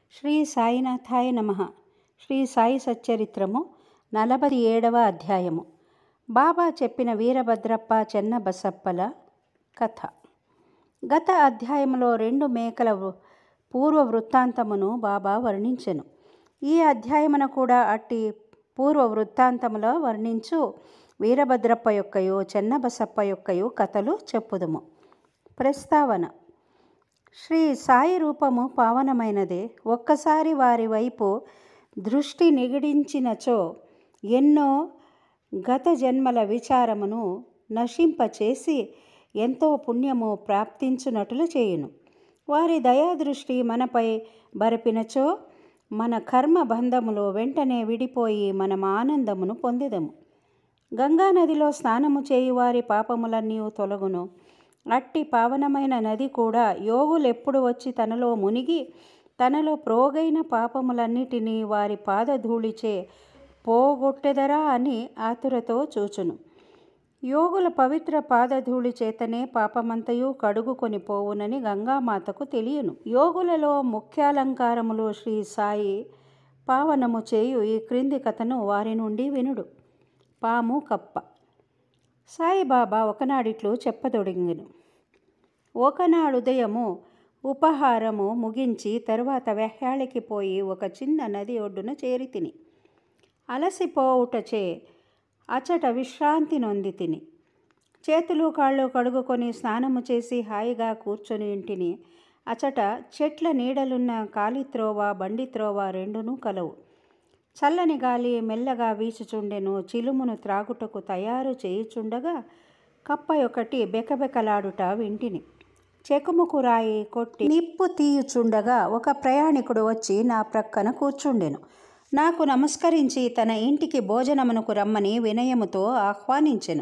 శ్రీ సాయినాథాయ నమ శ్రీ సాయి సచ్చరిత్రము నలభై ఏడవ అధ్యాయము బాబా చెప్పిన వీరభద్రప్ప చెన్న బసప్పల కథ గత అధ్యాయంలో రెండు మేకల వృ- పూర్వ వృత్తాంతమును బాబా వర్ణించెను ఈ అధ్యాయమున కూడా అట్టి పూర్వ వృత్తాంతములో వర్ణించు వీరభద్రప్ప యొక్కయు చెన్నబసప్ప యొక్కయు కథలు చెప్పుదుము ప్రస్తావన శ్రీ సాయి రూపము పావనమైనదే ఒక్కసారి వారి వైపు దృష్టి నిగిడించినచో ఎన్నో గత జన్మల విచారమును నశింపచేసి ఎంతో పుణ్యము ప్రాప్తించునట్లు చేయును వారి దయాదృష్టి మనపై బరపినచో మన కర్మ బంధములో వెంటనే విడిపోయి మనం ఆనందమును పొందెదము గంగా నదిలో స్నానము చేయువారి పాపములన్నీ తొలగును అట్టి పావనమైన నది కూడా యోగులెప్పుడు వచ్చి తనలో మునిగి తనలో ప్రోగైన పాపములన్నిటినీ వారి పాదధూళిచే పోగొట్టెదరా అని ఆతురతో చూచును యోగుల పవిత్ర పాదధూళి చేతనే పాపమంతయు కడుగుకొని పోవునని గంగామాతకు తెలియను యోగులలో ముఖ్యాలంకారములు శ్రీ సాయి పావనము చేయు ఈ క్రింది కథను వారి నుండి వినుడు పాము కప్ప సాయిబాబా ఒకనాడిట్లు చెప్పదొడింగెను ఒకనాడు ఉదయము ఉపహారము ముగించి తరువాత వెహ్యాళికి పోయి ఒక చిన్న నది ఒడ్డున చేరి తిని అలసిపోవుటచే అచట విశ్రాంతి నొంది తిని చేతులు కాళ్ళు కడుగుకొని స్నానము చేసి హాయిగా కూర్చొని ఇంటిని అచట చెట్ల నీడలున్న కాలిత్రోవ బండిత్రోవ రెండును కలవు చల్లని గాలి మెల్లగా వీచుచుండెను చిలుమును త్రాగుటకు తయారు చేయుచుండగా కప్ప ఒకటి బెకబెకలాడుట వింటిని చెకుముకు రాయి కొట్టి నిప్పు తీయుచుండగా ఒక ప్రయాణికుడు వచ్చి నా ప్రక్కన కూర్చుండెను నాకు నమస్కరించి తన ఇంటికి భోజనమునకు రమ్మని వినయముతో ఆహ్వానించెను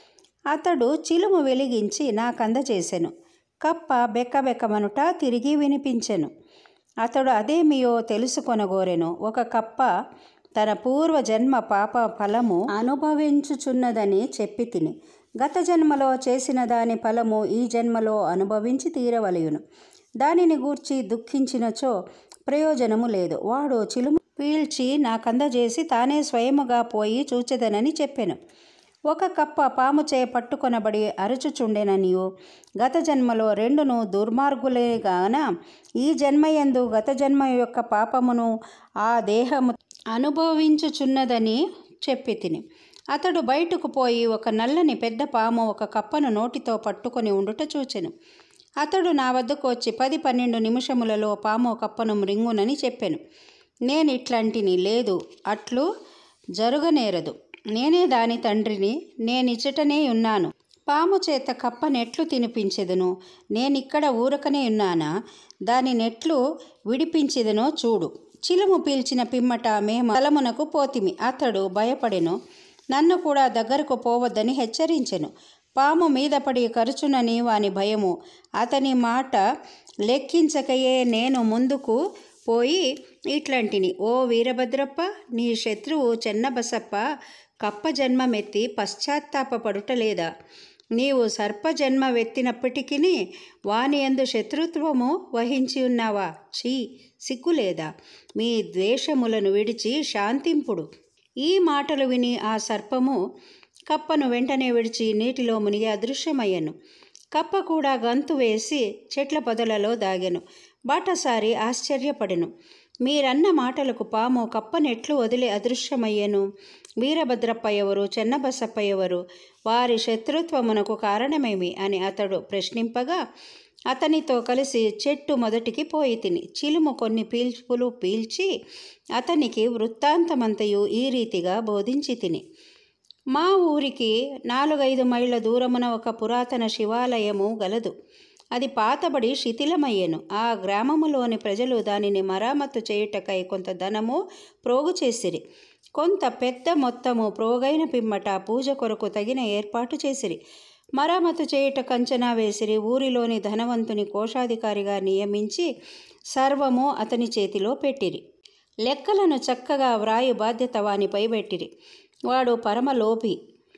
అతడు చిలుము వెలిగించి నాకు అందజేసెను కప్ప బెక్కబెక్కమనుట తిరిగి వినిపించెను అతడు అదేమియో తెలుసుకొనగోరెను ఒక కప్ప తన పూర్వ జన్మ పాప ఫలము అనుభవించుచున్నదని చెప్పి తిని గత జన్మలో చేసిన దాని ఫలము ఈ జన్మలో అనుభవించి తీరవలయును దానిని గూర్చి దుఃఖించినచో ప్రయోజనము లేదు వాడు చిలుము పీల్చి నాకందజేసి తానే స్వయముగా పోయి చూచెదనని చెప్పెను ఒక కప్ప పాము చే పట్టుకొనబడి అరుచుచుండెననియు గత జన్మలో రెండును దుర్మార్గులే గాన ఈ జన్మయందు గత జన్మ యొక్క పాపమును ఆ దేహము అనుభవించుచున్నదని చెప్పి తిని అతడు బయటకు పోయి ఒక నల్లని పెద్ద పాము ఒక కప్పను నోటితో పట్టుకొని ఉండుట చూచెను అతడు నా వద్దకు వచ్చి పది పన్నెండు నిమిషములలో పాము కప్పను మృంగునని చెప్పాను నేను ఇట్లాంటిని లేదు అట్లు జరుగనేరదు నేనే దాని తండ్రిని నేనిచ్చటనే ఉన్నాను పాము చేత కప్ప నెట్లు తినిపించెదను నేనిక్కడ ఊరకనే ఉన్నానా దాని నెట్లు విడిపించెదనో చూడు చిలుము పీల్చిన పిమ్మట మేము తలమునకు పోతిమి అతడు భయపడెను నన్ను కూడా దగ్గరకు పోవద్దని హెచ్చరించెను పాము మీద పడి కరుచునని వాని భయము అతని మాట లెక్కించకయే నేను ముందుకు పోయి ఇట్లాంటిని ఓ వీరభద్రప్ప నీ శత్రువు చెన్నబసప్ప కప్ప జన్మమెత్తి పశ్చాత్తాపపడుటలేదా నీవు సర్ప జన్మ వెత్తినప్పటికీ వాని యందు శత్రుత్వము వహించి ఉన్నావా చీ సిగ్గులేదా మీ ద్వేషములను విడిచి శాంతింపుడు ఈ మాటలు విని ఆ సర్పము కప్పను వెంటనే విడిచి నీటిలో మునిగి అదృశ్యమయ్యను కప్ప కూడా గంతు వేసి చెట్ల పొదలలో దాగెను బాటసారి ఆశ్చర్యపడెను మీరన్న మాటలకు పాము కప్పనెట్లు వదిలి అదృశ్యమయ్యెను వీరభద్రప్ప ఎవరు చెన్నబసప్ప ఎవరు వారి శత్రుత్వమునకు కారణమేమి అని అతడు ప్రశ్నింపగా అతనితో కలిసి చెట్టు మొదటికి పోయి తిని చిలుము కొన్ని పీల్పులు పీల్చి అతనికి వృత్తాంతమంతయు ఈ రీతిగా బోధించి తిని మా ఊరికి నాలుగైదు మైళ్ళ దూరమున ఒక పురాతన శివాలయము గలదు అది పాతబడి శిథిలమయ్యెను ఆ గ్రామములోని ప్రజలు దానిని మరామత్తు చేయుటకై కొంత ధనము ప్రోగు చేసిరి కొంత పెద్ద మొత్తము ప్రోగైన పిమ్మట పూజ కొరకు తగిన ఏర్పాటు చేసిరి మరామత్తు చేయుట కంచనా వేసిరి ఊరిలోని ధనవంతుని కోశాధికారిగా నియమించి సర్వము అతని చేతిలో పెట్టిరి లెక్కలను చక్కగా వ్రాయు బాధ్యత వానిపై పెట్టిరి వాడు పరమలోభి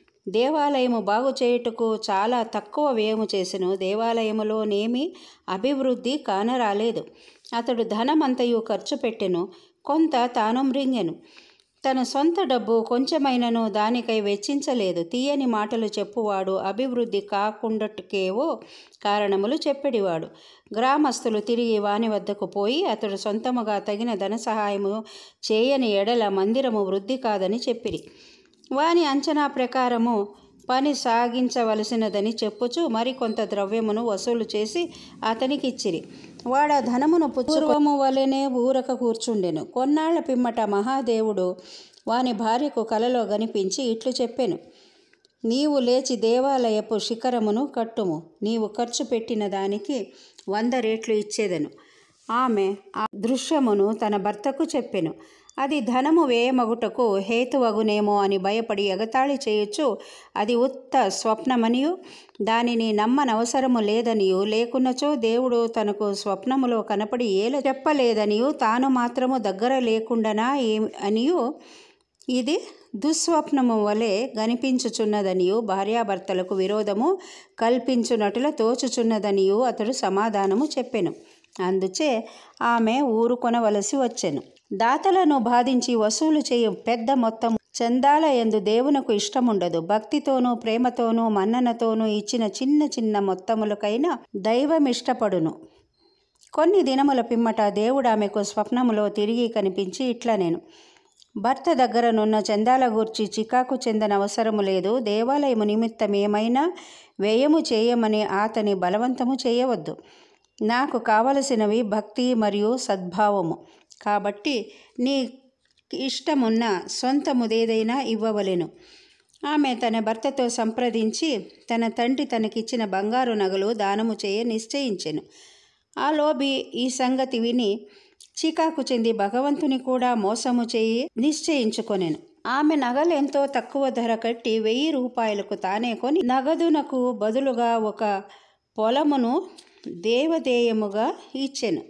దేవాలయము బాగు చేయుటకు చాలా తక్కువ వ్యయము చేసెను దేవాలయములోనేమి అభివృద్ధి కానరాలేదు అతడు ధనమంతయు ఖర్చు పెట్టెను కొంత తాను మృంగెను తన సొంత డబ్బు కొంచెమైనను దానికై వెచ్చించలేదు తీయని మాటలు చెప్పువాడు అభివృద్ధి కాకుండాకేవో కారణములు చెప్పెడివాడు గ్రామస్తులు తిరిగి వాని వద్దకు పోయి అతడు సొంతముగా తగిన ధన సహాయము చేయని ఎడల మందిరము వృద్ధి కాదని చెప్పిరి వాని అంచనా ప్రకారము పని సాగించవలసినదని చెప్పుచు మరికొంత ద్రవ్యమును వసూలు చేసి అతనికిచ్చిరి వాడ ధనమును పూర్వము వలెనే ఊరక కూర్చుండెను కొన్నాళ్ల పిమ్మట మహాదేవుడు వాని భార్యకు కలలో గనిపించి ఇట్లు చెప్పెను నీవు లేచి దేవాలయపు శిఖరమును కట్టుము నీవు ఖర్చు పెట్టిన దానికి వంద రేట్లు ఇచ్చేదను ఆమె ఆ దృశ్యమును తన భర్తకు చెప్పెను అది ధనము వేయమగుటకు హేతువగునేమో అని భయపడి ఎగతాళి చేయొచ్చు అది ఉత్త స్వప్నమనియు దానిని నమ్మనవసరము లేదనియు లేకున్నచో దేవుడు తనకు స్వప్నములో కనపడి ఏల చెప్పలేదనియు తాను మాత్రము దగ్గర లేకుండానా ఏ అనియు ఇది దుస్వప్నము వలె గనిపించుచున్నదనియు భార్యాభర్తలకు విరోధము కల్పించునట్ల తోచుచున్నదనియు అతడు సమాధానము చెప్పెను అందుచే ఆమె ఊరుకొనవలసి వచ్చెను దాతలను బాధించి వసూలు చేయు పెద్ద మొత్తం చందాల ఎందు దేవునకు ఇష్టముండదు భక్తితోనూ ప్రేమతోనూ మన్ననతోనూ ఇచ్చిన చిన్న చిన్న మొత్తములకైనా దైవం ఇష్టపడును కొన్ని దినముల పిమ్మట దేవుడు ఆమెకు స్వప్నములో తిరిగి కనిపించి ఇట్లా నేను భర్త దగ్గరనున్న చందాల గూర్చి చికాకు చెందన అవసరము లేదు దేవాలయము నిమిత్తం ఏమైనా వ్యయము చేయమని అతని బలవంతము చేయవద్దు నాకు కావలసినవి భక్తి మరియు సద్భావము కాబట్టి నీ ఇష్టమున్న సొంతముదేదైనా ఇవ్వవలెను ఆమె తన భర్తతో సంప్రదించి తన తండ్రి తనకిచ్చిన బంగారు నగలు దానము చేయ నిశ్చయించెను ఆ లోబి ఈ సంగతి విని చికాకు చెంది భగవంతుని కూడా మోసము చేయి నిశ్చయించుకొనెను ఆమె నగలు ఎంతో తక్కువ ధర కట్టి వెయ్యి రూపాయలకు తానే కొని నగదునకు బదులుగా ఒక పొలమును దేవదేయముగా ఇచ్చెను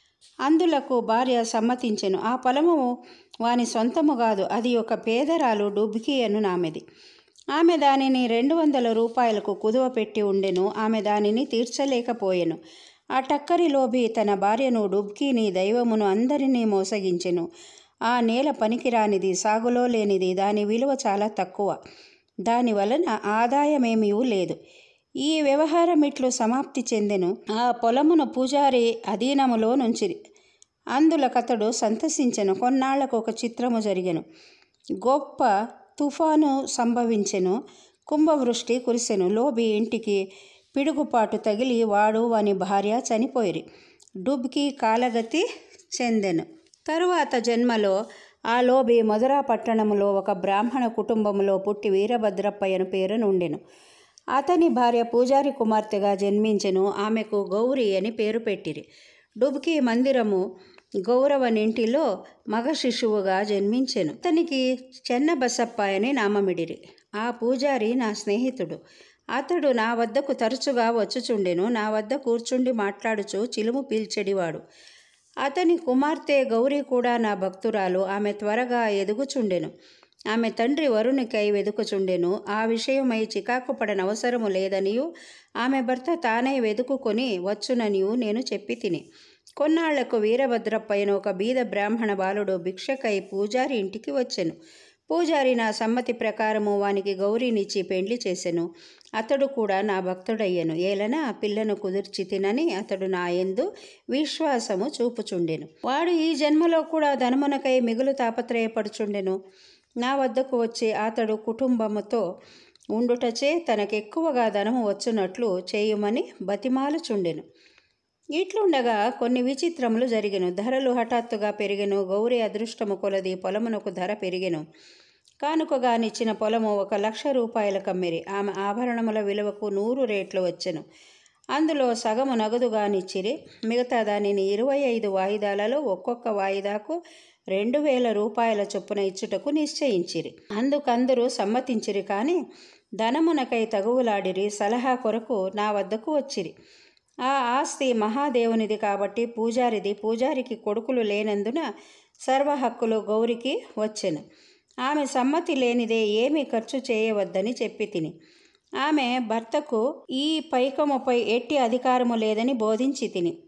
అందులకు భార్య సమ్మతించెను ఆ పొలము వాని సొంతము కాదు అది ఒక పేదరాలు డుబ్కి అను నామెది ఆమె దానిని రెండు వందల రూపాయలకు కుదువ పెట్టి ఉండెను ఆమె దానిని తీర్చలేకపోయెను ఆ టక్కరి లోబి తన భార్యను డుబ్కీని దైవమును అందరినీ మోసగించెను ఆ నేల పనికిరానిది సాగులో లేనిది దాని విలువ చాలా తక్కువ దాని వలన ఆదాయమేమీ లేదు ఈ వ్యవహారం ఇట్లు సమాప్తి చెందెను ఆ పొలమును పూజారి అధీనములో నుంచిరి అందులకతడు సంతసించెను కొన్నాళ్లకు ఒక చిత్రము జరిగెను గొప్ప తుఫాను సంభవించెను కుంభవృష్టి కురిసెను లోబి ఇంటికి పిడుగుపాటు తగిలి వాడు వాని భార్య చనిపోయిరి డుబ్కి కాలగతి చెందెను తరువాత జన్మలో ఆ లోబి మధురా పట్టణములో ఒక బ్రాహ్మణ కుటుంబములో పుట్టి వీరభద్రప్పయ్యను పేరు నుండెను అతని భార్య పూజారి కుమార్తెగా జన్మించెను ఆమెకు గౌరి అని పేరు పెట్టిరి డుబ్కి మందిరము గౌరవనింటిలో మగ శిశువుగా జన్మించెను అతనికి చెన్నబసప్ప అని నామమిడిరి ఆ పూజారి నా స్నేహితుడు అతడు నా వద్దకు తరచుగా వచ్చుచుండెను నా వద్ద కూర్చుండి మాట్లాడుచు చిలుము పీల్చెడివాడు అతని కుమార్తె గౌరీ కూడా నా భక్తురాలు ఆమె త్వరగా ఎదుగుచుండెను ఆమె తండ్రి వరునికై వెదుకుచుండెను ఆ విషయమై చికాకు పడనవసరము లేదనియు ఆమె భర్త తానే వెదుకుకొని వచ్చుననియు నేను చెప్పి తిని కొన్నాళ్లకు వీరభద్రప్పయ్యను ఒక బీద బ్రాహ్మణ బాలుడు భిక్షకై పూజారి ఇంటికి వచ్చెను పూజారి నా సమ్మతి ప్రకారము వానికి గౌరీనిచ్చి పెండ్లి చేసెను అతడు కూడా నా భక్తుడయ్యను ఏలన ఆ పిల్లను కుదిర్చి తినని అతడు నా యందు విశ్వాసము చూపుచుండెను వాడు ఈ జన్మలో కూడా ధనమునకై మిగులు తాపత్రయపడుచుండెను నా వద్దకు వచ్చి అతడు కుటుంబముతో ఉండుటచే తనకెక్కువగా ధనము వచ్చునట్లు చేయుమని బతిమాలుచుండెను ఇట్లుండగా కొన్ని విచిత్రములు జరిగెను ధరలు హఠాత్తుగా పెరిగెను గౌరీ అదృష్టము కొలది పొలమునకు ధర పెరిగెను కానుకగానిచ్చిన పొలము ఒక లక్ష రూపాయల కమ్మిరి ఆమె ఆభరణముల విలువకు నూరు రేట్లు వచ్చెను అందులో సగము నగదుగానిచ్చిరి మిగతా దానిని ఇరవై ఐదు వాయిదాలలో ఒక్కొక్క వాయిదాకు రెండు వేల రూపాయల చొప్పున ఇచ్చుటకు నిశ్చయించిరి అందుకందరూ సమ్మతించిరి కానీ ధనమునకై తగువులాడిరి సలహా కొరకు నా వద్దకు వచ్చిరి ఆ ఆస్తి మహాదేవునిది కాబట్టి పూజారిది పూజారికి కొడుకులు లేనందున సర్వ హక్కులు గౌరికి వచ్చెను ఆమె సమ్మతి లేనిదే ఏమీ ఖర్చు చేయవద్దని చెప్పి తిని ఆమె భర్తకు ఈ పైకముపై ఎట్టి అధికారము లేదని బోధించి తిని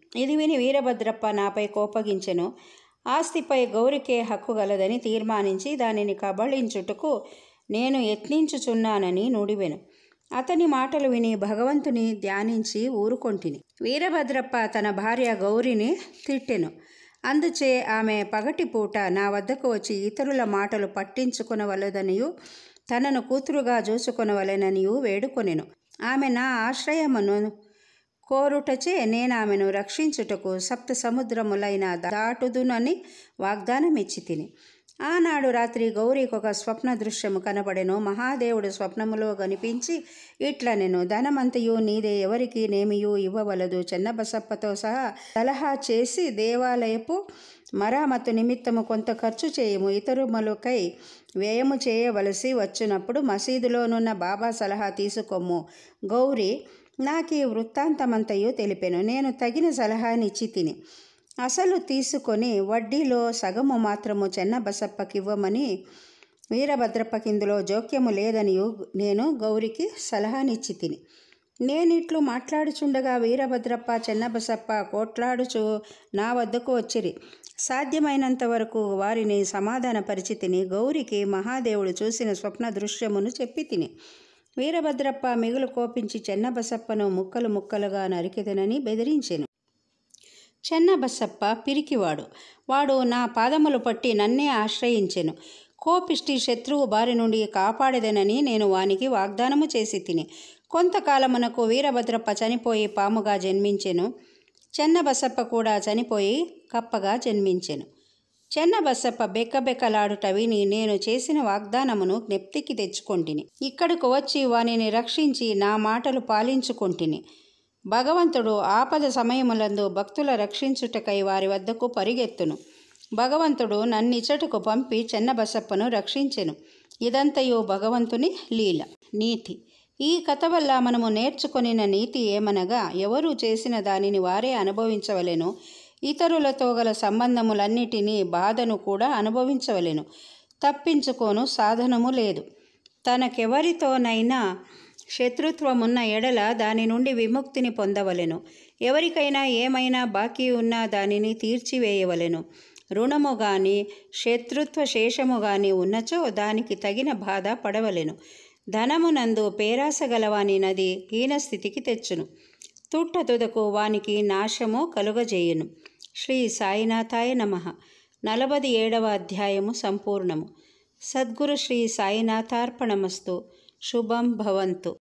ఇది విని వీరభద్రప్ప నాపై కోపగించెను ఆస్తిపై గౌరికే హక్కు గలదని తీర్మానించి దానిని కబళించుటకు నేను యత్నించుచున్నానని నుడివెను అతని మాటలు విని భగవంతుని ధ్యానించి ఊరుకొంటిని వీరభద్రప్ప తన భార్య గౌరిని తిట్టెను అందుచే ఆమె పగటిపూట నా వద్దకు వచ్చి ఇతరుల మాటలు పట్టించుకొనవలదనియు తనను కూతురుగా చూసుకొనవలెననియు వేడుకొనెను ఆమె నా ఆశ్రయమును కోరుటచే నేను ఆమెను రక్షించుటకు సప్త సముద్రములైన దాటుదునని వాగ్దానం ఇచ్చి తిని ఆనాడు రాత్రి గౌరికి ఒక స్వప్న దృశ్యము కనపడెను మహాదేవుడు స్వప్నములో కనిపించి ఇట్లా నేను ధనమంతయు నీదే ఎవరికి నేమియు ఇవ్వవలదు చెన్నబసప్పతో సహా సలహా చేసి దేవాలయపు మరామత్తు నిమిత్తము కొంత ఖర్చు చేయము ఇతరుమలకై వ్యయము చేయవలసి వచ్చినప్పుడు మసీదులోనున్న బాబా సలహా తీసుకోము గౌరీ నాకు ఈ వృత్తాంతమంతయు తెలిపెను నేను తగిన సలహానిచ్చి తిని అసలు తీసుకొని వడ్డీలో సగము మాత్రము చెన్నబసప్పకివ్వమని వీరభద్రప్పకిందులో జోక్యము లేదని నేను గౌరికి సలహానిచ్చి తిని నేనిట్లు మాట్లాడుచుండగా వీరభద్రప్ప చెన్నబసప్ప కోట్లాడుచు నా వద్దకు వచ్చిరి సాధ్యమైనంత వరకు వారిని సమాధాన పరిచితిని గౌరికి మహాదేవుడు చూసిన స్వప్న దృశ్యమును చెప్పి తిని వీరభద్రప్ప మిగులు కోపించి చెన్నబసప్పను ముక్కలు ముక్కలుగా నరికెదనని బెదిరించెను చెన్నబసప్ప పిరికివాడు వాడు నా పాదములు పట్టి నన్నే ఆశ్రయించెను కోపిష్టి శత్రువు బారి నుండి కాపాడేదనని నేను వానికి వాగ్దానము చేసి తిని కొంతకాలమునకు వీరభద్రప్ప చనిపోయి పాముగా జన్మించెను చెన్నబసప్ప కూడా చనిపోయి కప్పగా జన్మించెను చెన్నబసప్ప బెక్కబెక్కలాడుట విని నేను చేసిన వాగ్దానమును జ్ఞప్తికి తెచ్చుకొంటిని ఇక్కడకు వచ్చి వానిని రక్షించి నా మాటలు పాలించుకొంటిని భగవంతుడు ఆపద సమయములందు భక్తుల రక్షించుటకై వారి వద్దకు పరిగెత్తును భగవంతుడు నన్నిచటకు పంపి చెన్నబసప్పను రక్షించెను ఇదంతయు భగవంతుని లీల నీతి ఈ కథ వల్ల మనము నేర్చుకొనిన నీతి ఏమనగా ఎవరు చేసిన దానిని వారే అనుభవించవలెను ఇతరులతో గల సంబంధములన్నిటినీ బాధను కూడా అనుభవించవలెను తప్పించుకోను సాధనము లేదు తనకెవరితోనైనా శత్రుత్వమున్న ఎడల దాని నుండి విముక్తిని పొందవలెను ఎవరికైనా ఏమైనా బాకీ ఉన్నా దానిని తీర్చివేయవలెను రుణము గాని శత్రుత్వ శేషము గాని ఉన్నచో దానికి తగిన బాధ పడవలెను ధనమునందు పేరాస గలవాని నది హీనస్థితికి తెచ్చును తుట్ట తుదకు వానికి నాశము కలుగజేయును శ్రీ సాయినాథాయ నమ నలభది ఏడవ అధ్యాయము సంపూర్ణము సద్గురు శ్రీ సాయినాథార్పణమస్తు శుభం భవంతు